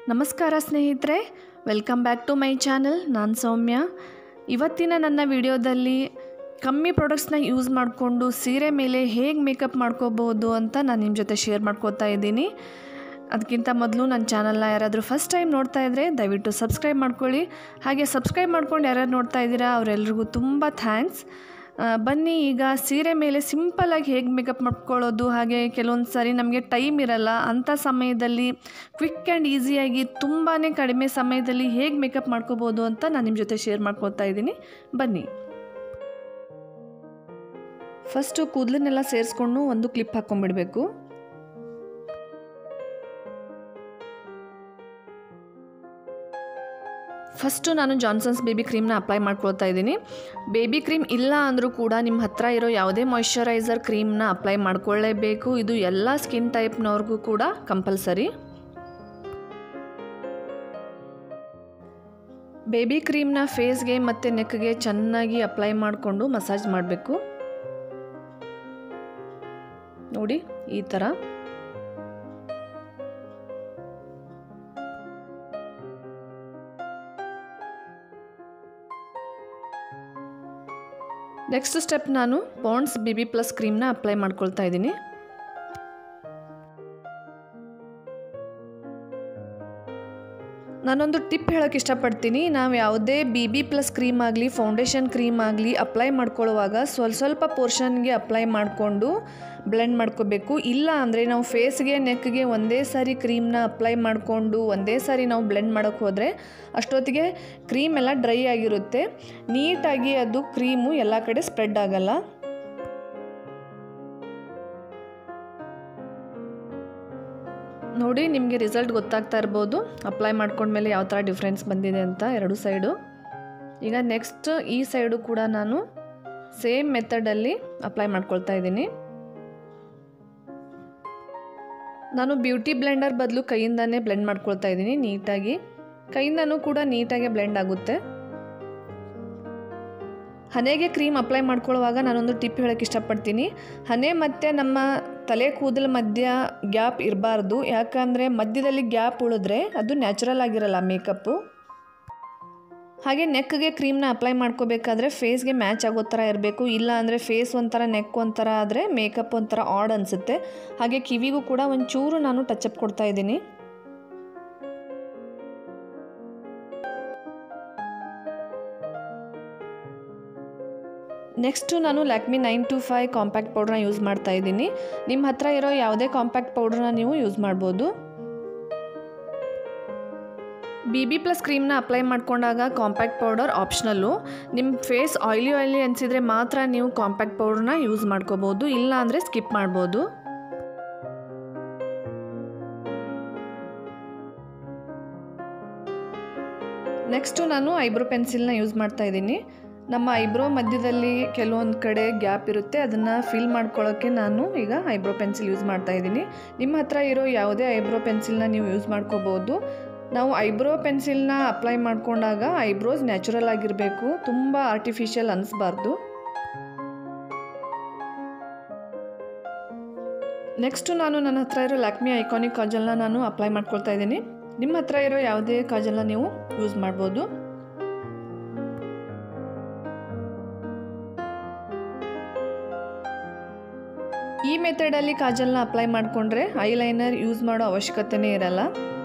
ನಮಸ್ಕಾರ ಸ್ನೇಹಿತರೆ welcome back to my channel ನಾನು ಸೌಮ್ಯ ಇವತ್ತಿನ ನನ್ನ ವಿಡಿಯೋದಲ್ಲಿ ಕಮ್ಮಿ ಪ್ರಾಡಕ್ಟ್ಸ್ನ ಯೂಸ್ ಮಾಡಿಕೊಂಡು ಸೀರೆ ಮೇಲೆ ಹೇಗೆ ಮೇಕಪ್ ಮಾಡ್ಕೋಬೋದು ಅಂತ ನಾನು ನಿಮ್ಮ ಜೊತೆ ಶೇರ್ ಮಾಡ್ಕೋತಾ ಇದ್ದೀನಿ ಅದಕ್ಕಿಂತ ಮೊದಲು ನನ್ನ ಚಾನಲ್ನ ಯಾರಾದರೂ ಫಸ್ಟ್ ಟೈಮ್ ನೋಡ್ತಾ ಇದ್ದರೆ ದಯವಿಟ್ಟು ಸಬ್ಸ್ಕ್ರೈಬ್ ಮಾಡ್ಕೊಳ್ಳಿ ಹಾಗೆ ಸಬ್ಸ್ಕ್ರೈಬ್ ಮಾಡ್ಕೊಂಡು ಯಾರ್ಯಾರು ನೋಡ್ತಾ ಇದ್ದೀರಾ ಅವರೆಲ್ರಿಗೂ ತುಂಬ ಥ್ಯಾಂಕ್ಸ್ ಆ, ಬನ್ನಿ ಈಗ ಸೀರೆ ಮೇಲೆ ಸಿಂಪಲಾಗಿ ಹೇಗೆ ಮೇಕಪ್ ಮಾಡ್ಕೊಳ್ಳೋದು ಹಾಗೆ ಕೆಲವೊಂದು ಸಾರಿ ನಮಗೆ ಟೈಮ್ ಇರಲ್ಲ ಅಂಥ ಸಮಯದಲ್ಲಿ ಕ್ವಿಕ್ ಆ್ಯಂಡ್ ಈಸಿಯಾಗಿ ತುಂಬಾ ಕಡಿಮೆ ಸಮಯದಲ್ಲಿ ಹೇಗೆ ಮೇಕಪ್ ಮಾಡ್ಕೋಬೋದು ಅಂತ ನಾನು ನಿಮ್ಮ ಜೊತೆ ಶೇರ್ ಮಾಡ್ಕೊತಾ ಇದ್ದೀನಿ ಬನ್ನಿ ಫಸ್ಟು ಕೂದಲನ್ನೆಲ್ಲ ಸೇರಿಸ್ಕೊಂಡು ಒಂದು ಕ್ಲಿಪ್ ಹಾಕ್ಕೊಂಡ್ಬಿಡ್ಬೇಕು ಫಸ್ಟು ನಾನು ಜಾನ್ಸನ್ಸ್ ಬೇಬಿ ಕ್ರೀಮ್ನ ಅಪ್ಲೈ ಮಾಡ್ಕೊಳ್ತಾ ಇದ್ದೀನಿ ಬೇಬಿ ಕ್ರೀಮ್ ಇಲ್ಲ ಅಂದರೂ ಕೂಡ ನಿಮ್ಮ ಹತ್ರ ಇರೋ ಯಾವುದೇ ಮಾಯ್ಶ್ಚರೈಸರ್ ಕ್ರೀಮ್ನ ಅಪ್ಲೈ ಮಾಡ್ಕೊಳ್ಳೇಬೇಕು ಇದು ಎಲ್ಲ ಸ್ಕಿನ್ ಟೈಪ್ನವ್ರಿಗೂ ಕೂಡ ಕಂಪಲ್ಸರಿ ಬೇಬಿ ಕ್ರೀಮ್ನ ಫೇಸ್ಗೆ ಮತ್ತು ನೆಕ್ಗೆ ಚೆನ್ನಾಗಿ ಅಪ್ಲೈ ಮಾಡಿಕೊಂಡು ಮಸಾಜ್ ಮಾಡಬೇಕು ನೋಡಿ ಈ ಥರ ನೆಕ್ಸ್ಟ್ ಸ್ಟೆಪ್ ನಾನು ಪಾಂಡ್ಸ್ ಬಿ ಬಿ ಪ್ಲಸ್ ಕ್ರೀಮ್ನ ಅಪ್ಲೈ ಮಾಡ್ಕೊಳ್ತಾ ಇದ್ದೀನಿ ನಾನೊಂದು ಟಿಪ್ ಹೇಳೋಕ್ಕೆ ಇಷ್ಟಪಡ್ತೀನಿ ನಾವು ಯಾವುದೇ ಬಿ ಬಿ ಪ್ಲಸ್ ಕ್ರೀಮ್ ಆಗಲಿ ಫೌಂಡೇಶನ್ ಕ್ರೀಮ್ ಆಗಲಿ ಅಪ್ಲೈ ಮಾಡ್ಕೊಳ್ಳುವಾಗ ಸ್ವಲ್ಪ ಸ್ವಲ್ಪ ಪೋರ್ಷನ್ಗೆ ಅಪ್ಲೈ ಮಾಡಿಕೊಂಡು ಬ್ಲೆಂಡ್ ಮಾಡ್ಕೋಬೇಕು ಇಲ್ಲ ಅಂದರೆ ನಾವು ಫೇಸ್ಗೆ ನೆಕ್ಗೆ ಒಂದೇ ಸಾರಿ ಕ್ರೀಮ್ನ ಅಪ್ಲೈ ಮಾಡಿಕೊಂಡು ಒಂದೇ ಸಾರಿ ನಾವು ಬ್ಲೆಂಡ್ ಮಾಡೋಕ್ಕೆ ಹೋದರೆ ಅಷ್ಟೊತ್ತಿಗೆ ಕ್ರೀಮ್ ಎಲ್ಲ ಡ್ರೈ ಆಗಿರುತ್ತೆ ನೀಟಾಗಿ ಅದು ಕ್ರೀಮು ಎಲ್ಲ ಕಡೆ ಸ್ಪ್ರೆಡ್ ಆಗಲ್ಲ ನೋಡಿ ನಿಮಗೆ ರಿಸಲ್ಟ್ ಗೊತ್ತಾಗ್ತಾ ಇರ್ಬೋದು ಅಪ್ಲೈ ಮಾಡ್ಕೊಂಡ್ಮೇಲೆ ಯಾವ ಥರ ಡಿಫ್ರೆನ್ಸ್ ಬಂದಿದೆ ಅಂತ ಎರಡು ಸೈಡು ಈಗ ನೆಕ್ಸ್ಟ್ ಈ ಸೈಡು ಕೂಡ ನಾನು ಸೇಮ್ ಮೆಥಡಲ್ಲಿ ಅಪ್ಲೈ ಮಾಡ್ಕೊಳ್ತಾ ಇದ್ದೀನಿ ನಾನು ಬ್ಯೂಟಿ ಬ್ಲೆಂಡರ್ ಬದಲು ಕೈಯಿಂದನೇ ಬ್ಲೆಂಡ್ ಮಾಡ್ಕೊಳ್ತಾ ಇದ್ದೀನಿ ನೀಟಾಗಿ ಕೈಯಿಂದನೂ ಕೂಡ ನೀಟಾಗಿ ಬ್ಲೆಂಡ್ ಆಗುತ್ತೆ ಹನೆಗೆ ಕ್ರೀಮ್ ಅಪ್ಲೈ ಮಾಡ್ಕೊಳ್ಳುವಾಗ ನಾನೊಂದು ಟಿಪ್ ಹೇಳೋಕ್ಕೆ ಇಷ್ಟಪಡ್ತೀನಿ ಹನೆ ಮತ್ತು ನಮ್ಮ ತಲೆ ಕೂದಲ ಮಧ್ಯ ಗ್ಯಾಪ್ ಇರಬಾರ್ದು ಯಾಕಂದರೆ ಮಧ್ಯದಲ್ಲಿ ಗ್ಯಾಪ್ ಉಳಿದ್ರೆ ಅದು ನ್ಯಾಚುರಲ್ ಆಗಿರಲ್ಲ ಮೇಕಪ್ಪು ಹಾಗೆ ನೆಕ್ಗೆ ಕ್ರೀಮ್ನ ಅಪ್ಲೈ ಮಾಡ್ಕೋಬೇಕಾದ್ರೆ ಫೇಸ್ಗೆ ಮ್ಯಾಚ್ ಆಗೋ ಥರ ಇರಬೇಕು ಇಲ್ಲ ಅಂದರೆ ಫೇಸ್ ಒಂಥರ ನೆಕ್ ಒಂಥರ ಆದರೆ ಮೇಕಪ್ ಒಂಥರ ಆಡ್ ಅನಿಸುತ್ತೆ ಹಾಗೆ ಕಿವಿಗೂ ಕೂಡ ಒಂಚೂರು ನಾನು ಟಚಪ್ ಕೊಡ್ತಾ ಇದ್ದೀನಿ ನೆಕ್ಸ್ಟು ನಾನು Lakme nine two five compact ಪೌಡ್ರನ್ನ ಯೂಸ್ ಮಾಡ್ತಾ ಇದ್ದೀನಿ ನಿಮ್ಮ ಹತ್ರ ಇರೋ ಯಾವುದೇ ಕಾಂಪ್ಯಾಕ್ಟ್ ಪೌಡ್ರನ್ನ ನೀವು ಯೂಸ್ ಮಾಡ್ಬೋದು ಬಿ ಬಿ ಪ್ಲಸ್ ಕ್ರೀಮ್ನ ಅಪ್ಲೈ ಮಾಡ್ಕೊಂಡಾಗ ಕಾಂಪ್ಯಾಕ್ಟ್ ಪೌಡರ್ ಆಪ್ಷನಲ್ಲು ನಿಮ್ಮ ಫೇಸ್ ಆಯ್ಲಿ ಆಯ್ಲಿ ಅನಿಸಿದರೆ ಮಾತ್ರ ನೀವು ಕಾಂಪ್ಯಾಕ್ಟ್ ಪೌಡ್ರನ್ನ ಯೂಸ್ ಮಾಡ್ಕೋಬೋದು ಇಲ್ಲ ಅಂದರೆ ಸ್ಕಿಪ್ ಮಾಡ್ಬೋದು ನೆಕ್ಸ್ಟು ನಾನು ಐಬ್ರೋ ಪೆನ್ಸಿಲ್ನ ಯೂಸ್ ಮಾಡ್ತಾ ಇದ್ದೀನಿ ನಮ್ಮ ಐಬ್ರೋ ಮಧ್ಯದಲ್ಲಿ ಕೆಲವೊಂದು ಕಡೆ ಗ್ಯಾಪ್ ಇರುತ್ತೆ ಅದನ್ನು ಫಿಲ್ ಮಾಡ್ಕೊಳ್ಳೋಕ್ಕೆ ನಾನು ಈಗ ಐಬ್ರೋ ಪೆನ್ಸಿಲ್ ಯೂಸ್ ಮಾಡ್ತಾ ಇದ್ದೀನಿ ನಿಮ್ಮ ಹತ್ರ ಇರೋ ಯಾವುದೇ ಐಬ್ರೋ ಪೆನ್ಸಿಲ್ನ ನೀವು ಯೂಸ್ ಮಾಡ್ಕೋಬೋದು ನಾವು ಐಬ್ರೋ ಪೆನ್ಸಿಲ್ನ ಅಪ್ಲೈ ಮಾಡ್ಕೊಂಡಾಗ ಐಬ್ರೋಸ್ ನ್ಯಾಚುರಲ್ ಆಗಿರಬೇಕು ತುಂಬ ಆರ್ಟಿಫಿಷಿಯಲ್ ಅನಿಸ್ಬಾರ್ದು ನೆಕ್ಸ್ಟು ನಾನು ನನ್ನ ಹತ್ರ ಇರೋ ಲ್ಯಾಕ್ಮಿ ಐಕಾನಿಕ್ ಕಾಜಲ್ನ ನಾನು ಅಪ್ಲೈ ಮಾಡ್ಕೊಳ್ತಾ ಇದ್ದೀನಿ ನಿಮ್ಮ ಹತ್ರ ಇರೋ ಯಾವುದೇ ಕಾಜಲ್ನ ನೀವು ಯೂಸ್ ಮಾಡ್ಬೋದು ಈ ಮೆಥಡಲ್ಲಿ ಕಾಜಲ್ನ ಅಪ್ಲೈ ಮಾಡಿಕೊಂಡ್ರೆ ಐಲೈನರ್ ಯೂಸ್ ಮಾಡೋ ಅವಶ್ಯಕತೆನೇ ಇರಲ್ಲ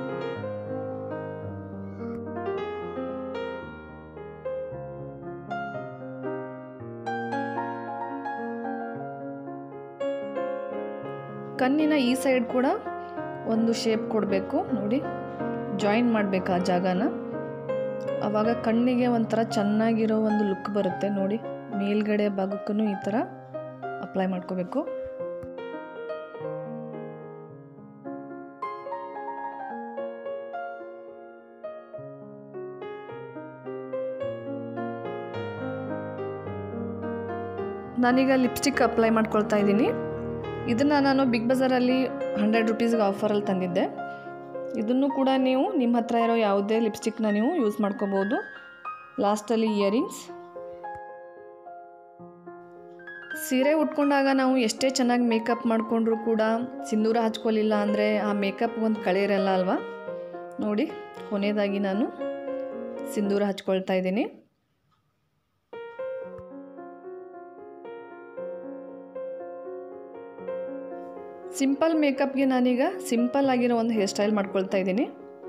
ಕಣ್ಣಿನ ಈ ಸೈಡ್ ಕೂಡ ಒಂದು ಶೇಪ್ ಕೊಡಬೇಕು ನೋಡಿ ಜಾಯಿನ್ ಮಾಡಬೇಕು ಆ ಜಾಗನ ಆವಾಗ ಕಣ್ಣಿಗೆ ಒಂಥರ ಚೆನ್ನಾಗಿರೋ ಒಂದು ಲುಕ್ ಬರುತ್ತೆ ನೋಡಿ ಮೇಲ್ಗಡೆ ಭಾಗಕ್ಕೂ ಈ ಥರ ಅಪ್ಲೈ ಮಾಡ್ಕೋಬೇಕು ನಾನೀಗ ಲಿಪ್ಸ್ಟಿಕ್ ಅಪ್ಲೈ ಮಾಡ್ಕೊಳ್ತಾ ಇದ್ದೀನಿ ಇದನ್ನು ನಾನು ಬಿಗ್ ಬಜಾರಲ್ಲಿ ಹಂಡ್ರೆಡ್ ರುಪೀಸ್ಗೆ ಆಫರಲ್ಲಿ ತಂದಿದ್ದೆ ಇದನ್ನು ಕೂಡ ನೀವು ನಿಮ್ಮ ಹತ್ರ ಇರೋ ಯಾವುದೇ ಲಿಪ್ಸ್ಟಿಕ್ನ ನೀವು ಯೂಸ್ ಮಾಡ್ಕೋಬೋದು ಲಾಸ್ಟಲ್ಲಿ ಇಯರಿಂಗ್ಸ್ ಸೀರೆ ಉಟ್ಕೊಂಡಾಗ ನಾವು ಎಷ್ಟೇ ಚೆನ್ನಾಗಿ ಮೇಕಪ್ ಮಾಡಿಕೊಂಡ್ರೂ ಕೂಡ ಸಿಂಧೂರ ಹಚ್ಕೊಲಿಲ್ಲ ಅಂದರೆ ಆ ಮೇಕಪ್ ಒಂದು ಕಳೆ ಇರಲ್ಲ ಅಲ್ವಾ ನೋಡಿ ಕೊನೆಯದಾಗಿ ನಾನು ಸಿಂಧೂರ ಹಚ್ಕೊಳ್ತಾ ಇದ್ದೀನಿ ಸಿಂಪಲ್ ಮೇಕಪ್ಗೆ ನಾನೀಗ ಸಿಂಪಲ್ ಆಗಿರೋ ಒಂದು ಹೇರ್ ಸ್ಟೈಲ್ ಮಾಡ್ಕೊಳ್ತಾ ಇದ್ದೀನಿ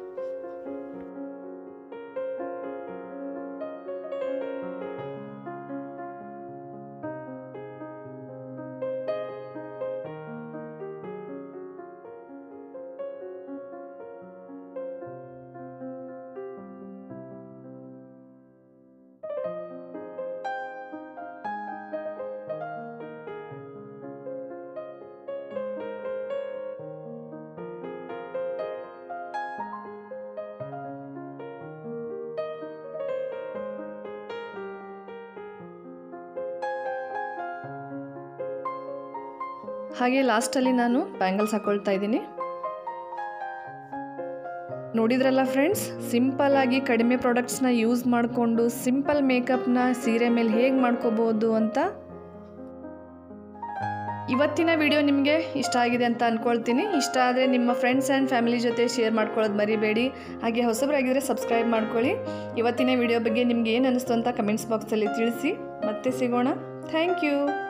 ಹಾಗೆ ಲಾಸ್ಟಲ್ಲಿ ನಾನು ಬ್ಯಾಂಗಲ್ಸ್ ಹಾಕ್ಕೊಳ್ತಾ ಇದ್ದೀನಿ ನೋಡಿದ್ರಲ್ಲ ಫ್ರೆಂಡ್ಸ್ ಸಿಂಪಲ್ ಆಗಿ ಕಡಿಮೆ ಪ್ರಾಡಕ್ಟ್ಸ್ನ ಯೂಸ್ ಮಾಡಿಕೊಂಡು ಸಿಂಪಲ್ ಮೇಕಪ್ನ ಸೀರೆ ಮೇಲೆ ಹೇಗೆ ಮಾಡ್ಕೋಬೋದು ಅಂತ ಇವತ್ತಿನ ವಿಡಿಯೋ ನಿಮಗೆ ಇಷ್ಟ ಆಗಿದೆ ಅಂತ ಅಂದ್ಕೊಳ್ತೀನಿ ಇಷ್ಟ ಆದರೆ ನಿಮ್ಮ ಫ್ರೆಂಡ್ಸ್ ಆ್ಯಂಡ್ ಫ್ಯಾಮಿಲಿ ಜೊತೆ ಶೇರ್ ಮಾಡ್ಕೊಳ್ಳೋದು ಮರಿಬೇಡಿ ಹಾಗೆ ಹೊಸಬರಾಗಿದ್ದರೆ ಸಬ್ಸ್ಕ್ರೈಬ್ ಮಾಡ್ಕೊಳ್ಳಿ ಇವತ್ತಿನ ವಿಡಿಯೋ ಬಗ್ಗೆ ನಿಮ್ಗೆ ಏನು ಅನ್ನಿಸ್ತು ಅಂತ ಕಮೆಂಟ್ಸ್ ಬಾಕ್ಸಲ್ಲಿ ತಿಳಿಸಿ ಮತ್ತೆ ಸಿಗೋಣ ಥ್ಯಾಂಕ್ ಯು